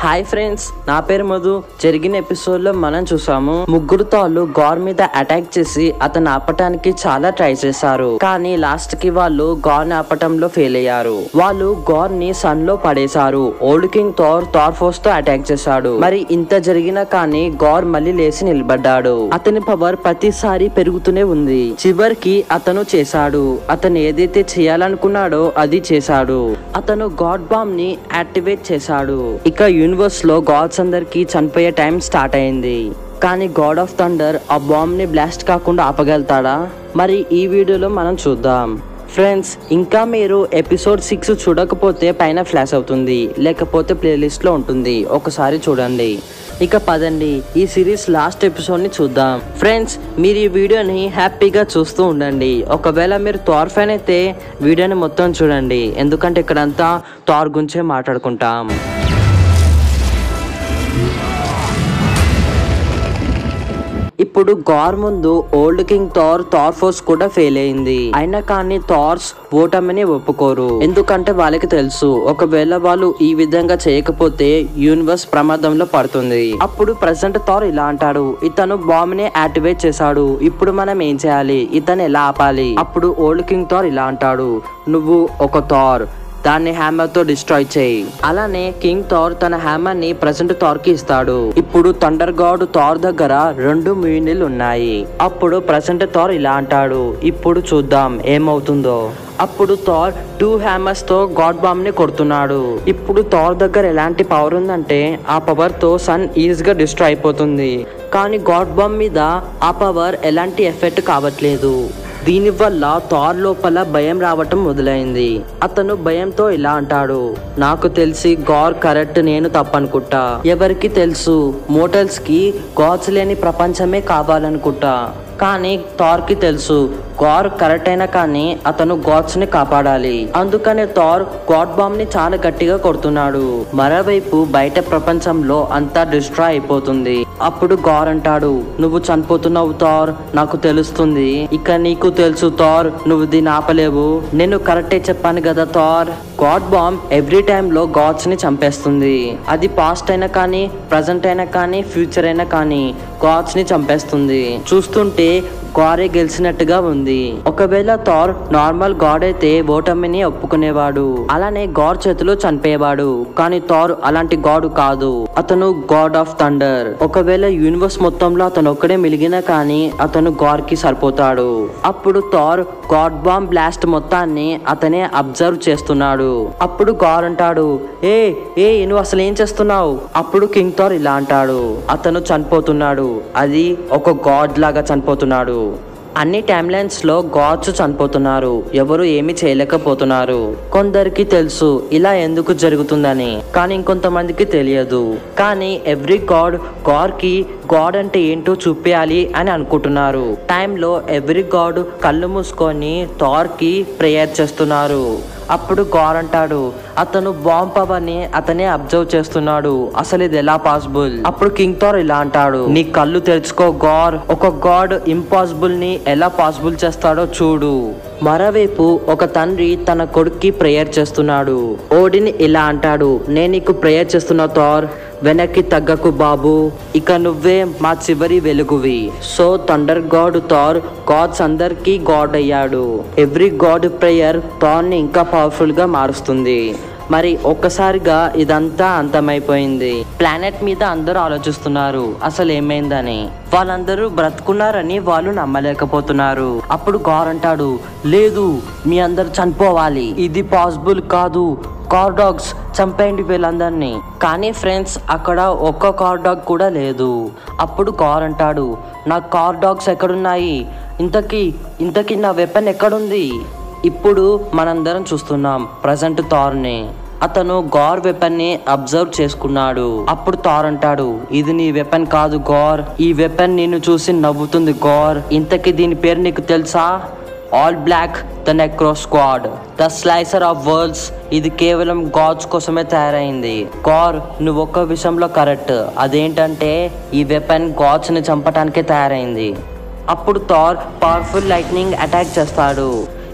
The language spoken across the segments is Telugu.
హాయ్ ఫ్రెండ్స్ నా పేరు మధు జరిగిన ఎపిసోడ్ లో మనం చూసాము ముగ్గురు తాళ్ళు గార్ మీద అటాక్ చేసి అతను ఆపటానికి చాలా ట్రై చేశారు కానీ లాస్ట్ కి వాళ్ళు గార్ ని ఆపటంలో ఫెయిల్ అయ్యారు వాళ్ళు గార్ ని సన్ లో పడేశారు old king Thor Thor force తో అటాక్ చేశాడు మరి ఇంత జరిగినా కానీ గార్ మళ్ళీ లేచి నిలబడ్డాడు అతని పవర్ ప్రతిసారి పెరుగుతూనే ఉంది చివరికి అతను చేశాడు అతను ఏదైతే చేయాలనుకున్నాడో అది చేశాడు అతను గాడ్ బాంబ్ ని యాక్టివేట్ చేశాడు ఇక యూనివర్స్ లో గాడ్స్ అందరికి చనిపోయే టైం స్టార్ట్ అయింది కానీ గాడ్ ఆఫ్ థండర్ ఆ బాంబ్ ని బ్లాస్ట్ కాకుండా ఆపగలుగుతాడా మరి ఈ వీడియోలో మనం చూద్దాం ఫ్రెండ్స్ ఇంకా మీరు ఎపిసోడ్ సిక్స్ చూడకపోతే పైన ఫ్లాష్ అవుతుంది లేకపోతే ప్లేలిస్ట్ లో ఉంటుంది ఒకసారి చూడండి ఇక పదండి ఈ సిరీస్ లాస్ట్ ఎపిసోడ్ ని చూద్దాం ఫ్రెండ్స్ మీరు ఈ వీడియోని హ్యాపీగా చూస్తూ ఉండండి ఒకవేళ మీరు థార్ ఫ్యాన్ అయితే వీడియోని మొత్తం చూడండి ఎందుకంటే ఇక్కడంతా థార్ గురించే మాట్లాడుకుంటాం ఇప్పుడు గార్ ముందు old king Thor Thor force కూడా ఫెయిల్ అయింది అయినా కానీ థార్స్ ఓటమిని ఒప్పుకోరు ఎందుకంటే వాళ్ళకి తెలుసు ఒకవేళ వాళ్ళు ఈ విధంగా చేయకపోతే యూనివర్స్ ప్రమాదంలో పడుతుంది అప్పుడు ప్రెసెంట్ థార్ ఇలా అంటాడు ఇతను బాంబ్ ని యాక్టివేట్ చేశాడు ఇప్పుడు మనం ఏం చేయాలి ఇతను ఎలా ఆపాలి అప్పుడు ఓల్డ్ కింగ్ థార్ ఇలా అంటాడు నువ్వు ఒక థార్ దాన్ని హ్యామర్ తో డిస్ట్రాయ్ చేయి అలానే కింగ్ థార్ తన హ్యామర్ ని ప్రెసెంట్ థార్ కి ఇస్తాడు ఇప్పుడు థండర్ గాడ్ థార్ దగ్గర రెండు మీనిలు ఉన్నాయి అప్పుడు ప్రెసెంట్ థార్ ఇలా అంటాడు ఇప్పుడు చూద్దాం ఏమవుతుందో అప్పుడు థార్ టూ హ్యామర్స్ తో గాడ్ బాంబ్ ని కొడుతున్నాడు ఇప్పుడు థార్ దగ్గర ఎలాంటి పవర్ ఉందంటే ఆ పవర్ తో సన్ ఈజీగా డిస్ట్రాయ్ అయిపోతుంది కానీ గాడ్ బాంబ్ మీద ఆ పవర్ ఎలాంటి ఎఫెక్ట్ కావట్లేదు దీనివల్ల థార్ లోపల భయం రావటం మొదలైంది అతను భయంతో ఇలా అంటాడు నాకు తెలిసి గార్ కరెక్ట్ నేను తప్పనుకుంటా ఎవరికి తెలుసు మోటల్స్ కి గాడ్స్ లేని ప్రపంచమే కావాలనుకుంటా కానీ థార్ కి తెలుసు గార్ కరెక్ట్ అయినా కానీ అతను గాడ్స్ ని కాపాడాలి అందుకనే థార్ గాడ్ బాంబ్ ని చాలా గట్టిగా కొడుతున్నాడు మరోవైపు బయట ప్రపంచంలో అంతా డిస్ట్రాయ్ అయిపోతుంది అప్పుడు గార్ అంటాడు నువ్వు చనిపోతున్నావు థార్ నాకు తెలుస్తుంది ఇక నీకు తెలుసు థార్ నువ్వు దీన్ని ఆపలేవు నేను కరెక్టే చెప్పాను కదా Thor god bomb every time లో గాడ్స్ ని చంపేస్తుంది అది పాస్ట్ అయినా కానీ ప్రజెంట్ అయినా కానీ ఫ్యూచర్ అయినా కానీ గాడ్స్ ని చంపేస్తుంది చూస్తుంటే గారే గెలిచినట్టుగా ఉంది ఒకవేళ థార్ నార్మల్ గాడ్ అయితే ఓటమిని ఒప్పుకునేవాడు అలానే గాడ్ చేతిలో చనిపోయేవాడు కానీ థార్ అలాంటి గాడ్ కాదు అతను గాడ్ ఆఫ్ థండర్ ఒకవేళ యూనివర్స్ మొత్తంలో అతను ఒక్కడే మిలిగినా కానీ అతను గాడ్ కి సరిపోతాడు అప్పుడు థార్ గాడ్ బాంబ్ బ్లాస్ట్ మొత్తాన్ని అతనే అబ్జర్వ్ చేస్తున్నాడు అప్పుడు గాడ్ అంటాడు ఏ ఏ నువ్వు అసలు ఏం చేస్తున్నావు అప్పుడు కింగ్ థార్ ఇలా అంటాడు అతను చనిపోతున్నాడు అది ఒక గాడ్ లాగా చనిపోతున్నాడు అన్ని టైమ్ లైన్స్ లో గాడ్స్ చనిపోతున్నారు ఎవరు ఏమి చేయలేకపోతున్నారు కొందరికి తెలుసు ఇలా ఎందుకు జరుగుతుందని కానీ ఇంకొంతమందికి తెలియదు కానీ ఎవ్రీ గాడ్ గాడ్ కి గాడ్ అంటే ఏంటో చూపించాలి అని అనుకుంటున్నారు టైంలో ఎవ్రీ గాడ్ కళ్ళు మూసుకొని థార్ కి ప్రేయర్ చేస్తున్నారు అప్పుడు గార్ అంటాడు అతను బాంబ్ పవర్ ని అతనే అబ్జర్వ్ చేస్తున్నాడు అసలు ఇది ఎలా పాసిబుల్ అప్పుడు కింగ్ థార్ ఇలా అంటాడు నీ కళ్ళు తెరుచుకో గార్ ఒక గాడ్ ఇంపాసిబుల్ ని ఎలా పాసిబుల్ చేస్తాడో చూడు మరోవైపు ఒక తండ్రి తన కొడుక్కి ప్రేయర్ చేస్తున్నాడు ఓడిని ఇలా అంటాడు నేను నీకు ప్రేయర్ చేస్తున్నా థార్ వెనక్కి తగ్గకు బాబు ఇక నువ్వే మా చివరి వెలుగువి so thunder god Thor gods అందరికీ గాడ్ అయ్యాడు ఎవ్రీ గాడ్ ప్రేయర్ థార్ని ఇంకా పవర్ఫుల్ గా మారుస్తుంది మరి ఒక్కసారిగా ఇదంతా అంతమైపోయింది ప్లానెట్ మీద అందరూ ఆలోచిస్తున్నారు అసలు ఏమైందని వాళ్ళందరూ బ్రతుకున్నారని వాళ్ళు నమ్మలేకపోతున్నారు అప్పుడు గార్ అంటాడు లేదు మీ అందరు చనిపోవాలి ఇది పాసిబుల్ కాదు కార్ డాగ్స్ చంపేయండి వీళ్ళందరినీ కానీ ఫ్రెండ్స్ అక్కడ ఒక్క కార్ డాగ్ కూడా లేదు అప్పుడు కార్ అంటాడు నా కార్ డాగ్స్ ఎక్కడున్నాయి ఇంతకీ ఇంతకీ నా వెపన్ ఎక్కడుంది ఇప్పుడు మనందరం చూస్తున్నాం ప్రజెంట్ థార్ని అతను గార్ వెపన్ ని అబ్జర్వ్ చేసుకున్నాడు అప్పుడు థార్ అంటాడు ఇది నీ వెపన్ కాదు గార్ ఈ వెపన్ నిన్ను చూసి నవ్వుతుంది గార్ ఇంతకీ దీని పేరు నీకు తెలుసా all black the necro squad the slicer of worlds ఇది కేవలం గాడ్స్ కోసమే తయారైంది గార్ నువ్వు ఒక్క విషయంలో కరెక్ట్ అదేంటంటే ఈ వెపన్ గాడ్స్ ని చంపటానికే తయారైంది అప్పుడు థార్ పవర్ఫుల్ లైట్నింగ్ అటాక్ చేస్తాడు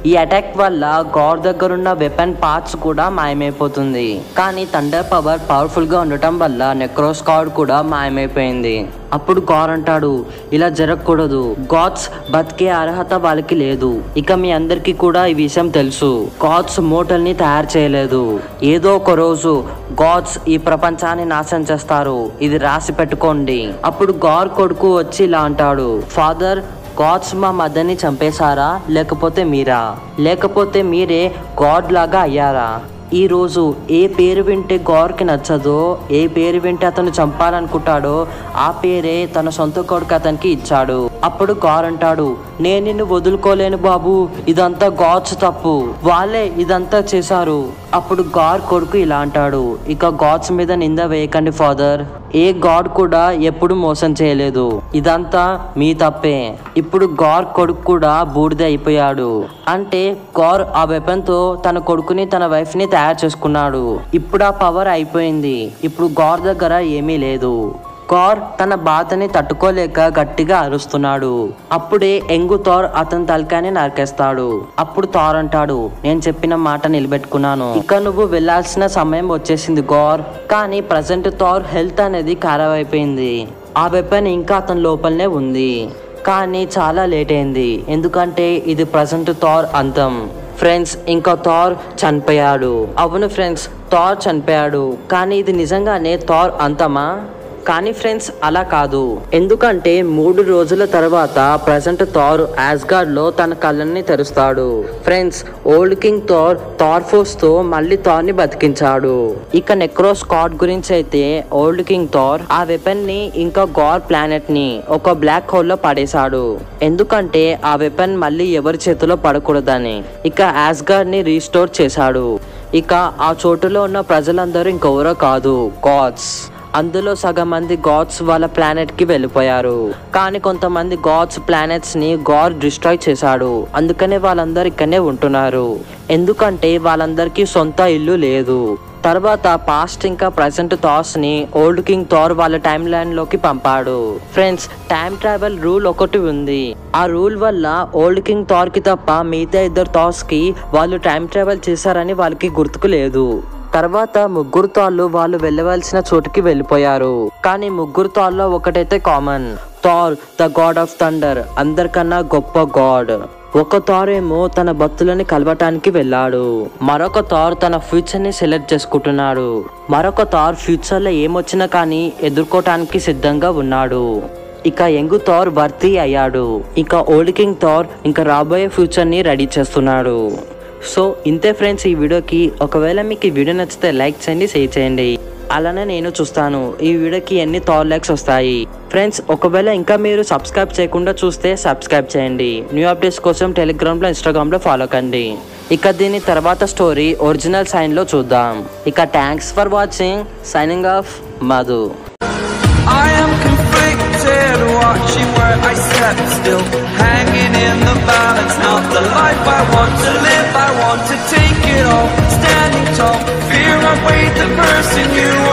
ఈ అటాక్ వల్ల గార్ దగ్గరున్న వెపన్ పార్ట్స్ కూడా మాయమైపోతుంది కానీ థండర్ పవర్ పవర్ఫుల్ గా ఉండటం వల్ల నెక్రోస్ కార్డ్ కూడా మాయమైపోయింది అప్పుడు గార్ అంటాడు ఇలా జరగకూడదు గాడ్స్ బతికే అర్హత వాళ్ళకి లేదు ఇక మీ అందరికీ కూడా ఈ విషయం తెలుసు గాడ్స్ మోటల్ని తయారు చేయలేదు ఏదో ఒక రోజు గాడ్స్ ఈ ప్రపంచాన్ని నాశనం చేస్తారు ఇది రాసి పెట్టుకోండి అప్పుడు గార్ కొడుకు వచ్చి ఇలా అంటాడు ఫాదర్ గాడ్స్ మా మదర్ని చంపేశారా లేకపోతే మీరా లేకపోతే మీరే గాడ్ లాగా అయ్యారా ఈ రోజు ఏ పేరు వింటే గౌర్కి నచ్చదో ఏ పేరు వింటే అతను చంపాలనుకుంటాడో ఆ పేరే తన సొంత కొడుకు అతనికి ఇచ్చాడు అప్పుడు గౌర్ అంటాడు నేను నిన్ను వదులుకోలేను బాబు ఇదంతా గాడ్స్ తప్పు వాళ్ళే ఇదంతా చేశారు అప్పుడు గాడ్ కొడుకు ఇలా అంటాడు ఇక గాడ్స్ మీద నింద వేయకండి ఫాదర్ ఏ గాడ్ కూడా ఎప్పుడు మోసం చేయలేదు ఇదంతా మీ తప్పే ఇప్పుడు గార్ కొడుకు కూడా బూడిద అయిపోయాడు అంటే గార్ ఆ వెపన్ తో తన కొడుకుని తన వైఫ్ ని తయారు చేసుకున్నాడు ఇప్పుడు ఆ పవర్ అయిపోయింది ఇప్పుడు గార్ దగ్గర ఏమీ లేదు కార్ తన బాధని తట్టుకోలేక గట్టిగా అరుస్తున్నాడు అప్పుడే ఎంగు థార్ అతని తలకాయని నరికేస్తాడు అప్పుడు థార్ అంటాడు నేను చెప్పిన మాట నిలబెట్టుకున్నాను ఇక నువ్వు వెళ్ళాల్సిన సమయం వచ్చేసింది గోర్ కానీ ప్రజెంట్ థార్ హెల్త్ అనేది ఖరాబ్ అయిపోయింది ఆ వెపన్ ఇంకా అతని లోపలనే ఉంది కానీ చాలా లేట్ అయింది ఎందుకంటే ఇది ప్రజెంట్ థార్ అంతం ఫ్రెండ్స్ ఇంకా థార్ చనిపోయాడు అవును ఫ్రెండ్స్ థార్ చనిపోయాడు కానీ ఇది నిజంగానే థార్ అంతమా కానీ ఫ్రెండ్స్ అలా కాదు ఎందుకంటే మూడు రోజుల తర్వాత ప్రజెంట్ థార్ యాస్గార్డ్ లో తన కళ్ళని తెరుస్తాడు friends old king Thor Thor force తో మళ్ళీ థార్ ని బతికించాడు ఇక నెక్రోస్ కార్డ్ గురించి అయితే ఓల్డ్ కింగ్ థార్ ఆ వెపన్ ని ఇంకా గార్ ప్లానెట్ ని ఒక బ్లాక్ హోల్ లో పడేశాడు ఎందుకంటే ఆ వెపన్ మళ్ళీ ఎవరి చేతిలో పడకూడదని ఇక యాస్గార్డ్ ని రీస్టోర్ చేశాడు ఇక ఆ చోటులో ఉన్న ప్రజలందరూ ఇంకెవరో కాదు గాడ్స్ అందులో సగం మంది గాడ్స్ వాళ్ళ ప్లానెట్ కి వెళ్ళిపోయారు కానీ కొంతమంది గాడ్స్ ప్లానెట్స్ ని గాడ్ డిస్ట్రాయ్ చేశాడు అందుకనే వాళ్ళందరూ ఇక్కడనే ఉంటున్నారు ఎందుకంటే వాళ్ళందరికీ సొంత ఇల్లు లేదు తర్వాత పాస్ట్ ఇంకా ప్రజెంట్ థాట్స్ ని ఓల్డ్ కింగ్ థార్ వాళ్ళ టైం లైన్ లోకి పంపాడు ఫ్రెండ్స్ టైం ట్రావెల్ రూల్ ఒకటి ఉంది ఆ రూల్ వల్ల ఓల్డ్ కింగ్ థార్ కి తప్ప మిగతా ఇద్దరు థాట్స్ కి వాళ్ళు టైం ట్రావెల్ చేశారని వాళ్ళకి గుర్తుకు లేదు తర్వాత ముగ్గురు తాళ్ళు వాళ్ళు వెళ్ళవలసిన చోటుకి వెళ్ళిపోయారు కానీ ముగ్గురు తాళ్ళలో ఒకటైతే common Thor the god of thunder అందరికన్నా గొప్ప గాడ్ ఒక థార్ ఏమో తన భక్తులని కలవటానికి వెళ్ళాడు మరొక థార్ తన ఫ్యూచర్ ని సెలెక్ట్ చేసుకుంటున్నాడు మరొక థార్ ఫ్యూచర్ లో ఏమొచ్చినా కానీ ఎదుర్కోవటానికి సిద్ధంగా ఉన్నాడు ఇక యంగు థార్ వర్తీ అయ్యాడు ఇక ఓల్డ్ కింగ్ థార్ ఇంకా రాబోయే ఫ్యూచర్ ని రెడీ చేస్తున్నాడు సో ఇంతే ఫ్రెండ్స్ ఈ వీడియోకి ఒకవేళ మీకు ఈ వీడియో నచ్చితే లైక్ చేయండి షేర్ చేయండి అలానే నేను చూస్తాను ఈ వీడియోకి ఎన్ని థార్ లైక్స్ వస్తాయి ఫ్రెండ్స్ ఒకవేళ ఇంకా మీరు సబ్స్క్రైబ్ చేయకుండా చూస్తే సబ్స్క్రైబ్ చేయండి న్యూ అప్డేట్స్ కోసం టెలిగ్రామ్లో ఇన్స్టాగ్రామ్లో ఫాలో కండి ఇక దీని తర్వాత స్టోరీ ఒరిజినల్ సైన్లో చూద్దాం ఇక thanks for watching signing off Madhu I am conflicted, watching where I step still, hanging in the balance. Not the life I want to live, I want to take it all, standing tall. Fear I weighed the person you